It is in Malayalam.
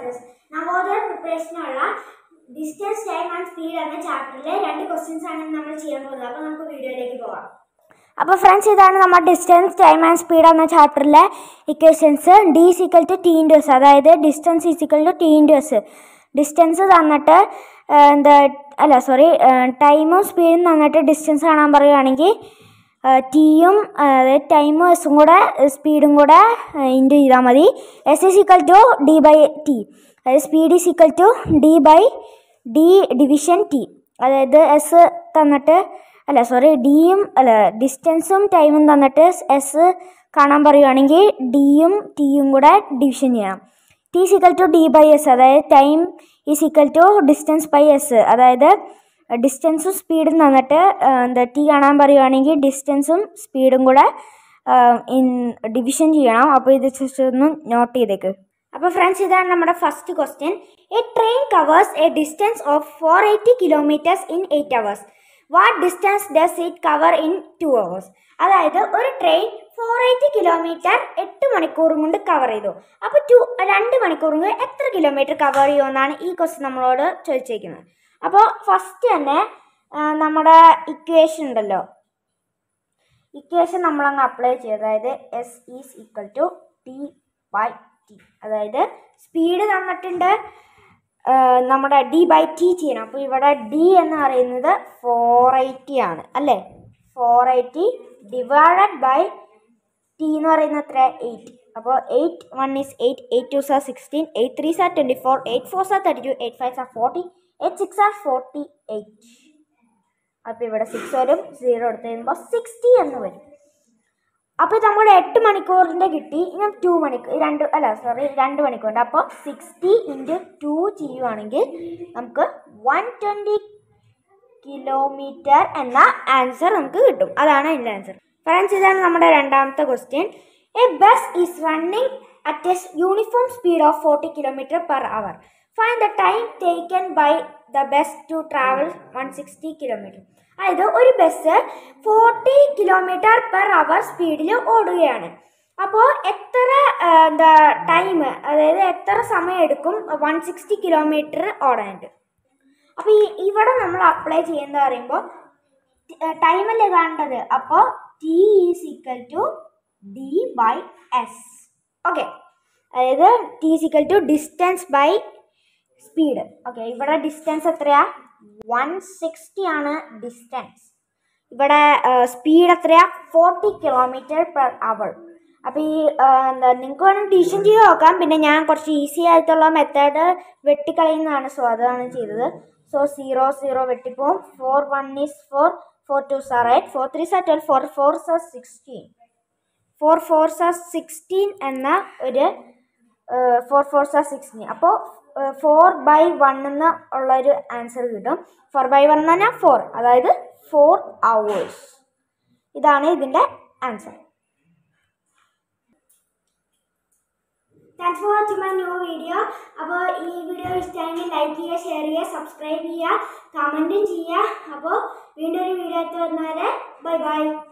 ചാപ്റ്റേഴ്സ് നവോദയ പ്രിപ്പറേഷനുള്ള ഡിസ്റ്റൻസ് ടൈം ആൻഡ് സ്പീഡ് എന്ന ചാപ്റ്ററിലെ രണ്ട് ക്വസ്റ്റ്യൻസ് ആണ് നമ്മൾ ചെയ്യാൻ പോകുന്നത് അപ്പോൾ നമുക്ക് വീഡിയോയിലേക്ക് പോകാം അപ്പോൾ ഫ്രണ്ട്സ് ഇതാണ് നമ്മുടെ ഡിസ്റ്റൻസ് ടൈം ആൻഡ് സ്പീഡ് എന്ന ചാപ്റ്ററിലെ equations D equal to T into S അതായത് distance equal to T into S distance തന്നിട്ട് ആ, എന്താ അല്ല സോറി ടൈമും സ്പീഡും തന്നിട്ട് ഡിസ്റ്റൻസ് കാണാൻ പറയുകയാണെങ്കിൽ ടിയും അതായത് ടൈമും എസും കൂടെ സ്പീഡും കൂടെ ഇൻറ്റു ചെയ്താൽ മതി S is equal to D by T അതായത് speed is equal to D by D division T അതായത് എസ് തന്നിട്ട് അല്ല സോറി ഡിയും അല്ല ഡിസ്റ്റൻസും ടൈമും തന്നിട്ട് എസ് കാണാൻ പറയുകയാണെങ്കിൽ ഡിയും ടിയും കൂടെ ഡിവിഷൻ ചെയ്യണം T equal to D by S അതായത് time is equal to distance by S അതായത് ഡിസ്റ്റൻസും സ്പീഡും തന്നിട്ട് ആ, എന്താ ടി കാണാൻ പറയുകയാണെങ്കിൽ ഡിസ്റ്റൻസും സ്പീഡും കൂടെ ഇൻ ഡിവിഷൻ ചെയ്യണം അപ്പോൾ ഇത് ജസ്റ്റ് ഒന്ന് നോട്ട് ചെയ്തേക്ക് അപ്പോൾ ഫ്രണ്ട്സ് ഇതാണ് നമ്മുടെ first question a train covers a distance of four eighty kilometers in eight hours what distance does it cover in two hours അതായത് ഒരു ട്രെയിൻ ഫോർ എയ്റ്റി കിലോമീറ്റർ എട്ട് മണിക്കൂറും കൊണ്ട് കവർ ചെയ്തു അപ്പോൾ ടു രണ്ട് മണിക്കൂറും കൊണ്ട് എത്ര കിലോമീറ്റർ കവർ ചെയ്യുമെന്നാണ് ഈ ക്വസ്റ്റ്യൻ നമ്മളോട് ചോദിച്ചേക്കുന്നത് അപ്പോൾ ഫസ്റ്റ് തന്നെ ആ, നമ്മുടെ ഇക്വേഷൻ ഉണ്ടല്ലോ ഇക്വേഷൻ നമ്മളങ്ങ് അപ്ലൈ ചെയ്യും അതായത് S is equal to T by T അതായത് സ്പീഡ് തന്നിട്ടുണ്ട് ആ, നമ്മുടെ ഡി ബൈ ടി ചെയ്യണം അപ്പോൾ ഇവിടെ ഡി എന്ന് പറയുന്നത് ഫോർ എയ്റ്റി ആണ് അല്ലേ four eighty divided by T എന്ന് പറയുന്നത് എത്ര എയ്റ്റ് അപ്പോൾ eight one is eight eight twos are sixteen eight threes are twenty four eight fours are thirty two eight fives are forty eight six are forty eight അപ്പോൾ ഇവിടെ സിക്സ് വരും സീറോ എടുത്ത് കഴിയുമ്പോൾ സിക്സ്റ്റി എന്ന് വരും അപ്പോൾ ഇത് നമ്മൾ എട്ട് മണിക്കൂറിൻ്റെ കിട്ടി ഞാൻ ടു മണിക്കൂർ രണ്ട് അല്ല സോറി രണ്ട് മണിക്കൂറിൻ്റെ അപ്പോൾ സിക്സ്റ്റി ഇൻറ്റു ടു ചെയ്യുവാണെങ്കിൽ നമുക്ക് വൺ ട്വൻറ്റി കിലോമീറ്റർ എന്ന ആൻസർ നമുക്ക് കിട്ടും അതാണ് അതിൻ്റെ ആൻസർ ഫ്രണ്ട്സ് ഇതാണ് നമ്മുടെ രണ്ടാമത്തെ question a bus is running at a uniform speed of forty kilometer per hour find the time taken by the bus to travel one sixty kilometer അതായത് ഒരു bus forty kilometer per hour സ്പീഡിൽ ഓടുകയാണ് അപ്പോൾ എത്ര ആ, എന്താ ടൈം അതായത് എത്ര സമയം എടുക്കും വൺ സിക്സ്റ്റി കിലോമീറ്റർ ഓടാനായിട്ട് അപ്പോൾ ഈ ഇവിടെ നമ്മൾ അപ്ലൈ ചെയ്യുന്നത് പറയുമ്പോൾ ടൈമല്ലേ കാണേണ്ടത് അപ്പോൾ T is equal to D by S okay അതായത് T is equal to distance by speed okay ഇവിടെ ഡിസ്റ്റൻസ് എത്രയാ വൺ സിക്സ്റ്റി ആണ് ഡിസ്റ്റൻസ് ഇവിടെ സ്പീഡ് എത്രയാ ഫോർട്ടി കിലോമീറ്റർ പെർ അവർ അപ്പോൾ ഈ ആ, എന്താ നിങ്ങൾക്ക് വേണമെങ്കിൽ ട്യൂഷൻ ചെയ്ത് നോക്കാം പിന്നെ ഞാൻ കുറച്ച് ഈസി ആയിട്ടുള്ള മെത്തേഡ് വെട്ടിക്കളയുന്നതാണ് സോ അതാണ് ചെയ്തത് സോ സീറോ സീറോ വെട്ടിപ്പോവും four one is four four twos are eight four threes are twelve four fours are sixteen four fours are sixteen എന്ന ഒരു ഫോർ ഫോർ സാർ സിക്സ്റ്റീൻ അപ്പോൾ ഫോർ ബൈ വൺ എന്ന് ഉള്ളൊരു ആൻസർ കിട്ടും ഫോർ ബൈ വൺ എന്ന് പറഞ്ഞാൽ ഫോർ അതായത് ഫോർ അവേഴ്സ് ഇതാണ് ഇതിൻ്റെ answer thanks for watching my new video അപ്പോൾ ഈ വീഡിയോ ഇഷ്ടമെങ്കിൽ ലൈക്ക് ചെയ്യുക ഷെയർ ചെയ്യുക സബ്സ്ക്രൈബ് ചെയ്യുക കമൻറ്റും ചെയ്യുക അപ്പോൾ വീണ്ടും ഒരു വീഡിയോ ആയിട്ട് വന്നാൽ ബൈ ബൈ